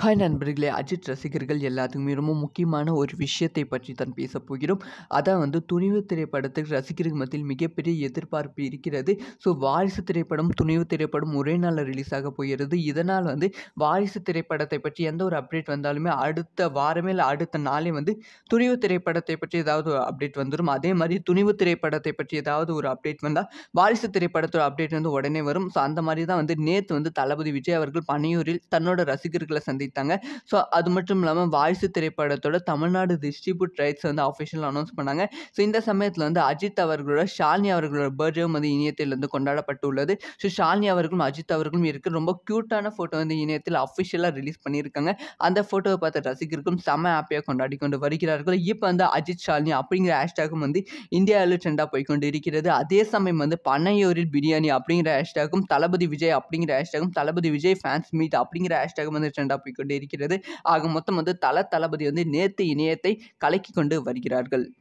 Hi நண்பர்களே! அஜித் ரசிகர்கள் எல்லாத்துக்குமே ரொம்ப முக்கியமான ஒரு விஷயத்தை பற்றி தான் பேசப் போகிறோம். அதான் வந்து துணிவு திரைப்படத்துக்கு ரசிகர்கள் மத்தியில் மிகப்பெரிய எதிர்பார்ப்பு இருக்கிறது. ஸோ வாரிசு திரைப்படம், துணிவு திரைப்படம் ஒரே நாள்ல ரிலீஸ் ஆகப் போகிறது. இதனால் வந்து வாரிசு திரைப்படத்தை பற்றி எந்த ஒரு அப்டேட் வந்தாலுமே அடுத்த வாரமே இல்ல அடுத்த நாளே வந்து துணிவு திரைப்படத்தை பற்றி ஏதாவது ஒரு அப்டேட் வந்துரும். அதே மாரி துணிவு திரைப்படத்தை பற்றி ஏதாவது ஒரு அப்டேட் வந்தா, வாரிசு திரைப்படத்தோட அப்டேட் வந்து உடனே வரும். ஸோ அந்த மாரி தான் வந்து நேத்து வந்து தளபதி விஜய் அவர்கள் பனையூரில் தன்னோட ரசிகர்கள சந்தித்தாங்க. ஸோ அது மட்டும் இல்லாம வாரிசு திரைப்படத்தோட தமிழ்நாடு டிஸ்ட்ரிபியூட் ரைட்ஸ் வந்து ஆஃபிஷியலா அனௌன்ஸ் பண்ணாங்க. ஸோ இந்த சமயத்துல வந்து அஜித் அவர்களோட ஷாலினி அவர்களோட பர்த்டேவும் வந்து இணையத்தில் வந்து கொண்டாடப்பட்டுள்ளது. ஸோ ஷாலினி அவர்களும், அஜித் அவர்களும் இருக்க ரொம்ப கியூட்டான ஃபோட்டோ வந்து இணையத்தில் அஃபிஷியலா ரிலீஸ் பண்ணியிருக்காங்க. அந்த ஃபோட்டோவ பார்த்த ரசிகர்களும் செம்ம ஹேப்பியா கொண்டாடிக் கொண்டு வருகிறார்கள். இப்ப வந்து அஜித் ஷாலினி அப்படிங்கிற ஹேஷ்டேகும் வந்து இந்தியாவில ட்ரெண்டா போய்க்கொண்டு இருக்கிறது. அதே சமயம் வந்து பனையூரில் பிரியாணி அப்படிங்கிற ஹேஷ்டேகும், தளபதி விஜய் அப்படிங்கிற ஹேஷ்டேகும், தளபதி விஜய் ஃபேன்ஸ் மீட் அப்படிங்கிற ஹேஷ்டேகும் வந்து ட்ரெண்டா போய்க்கொண்டு இருக்கிறது. ஆக மொத்தம் வந்து தல, தளபதி வந்து நேத்து இணையத்தை கலக்கிக் கொண்டு வருகிறார்கள்.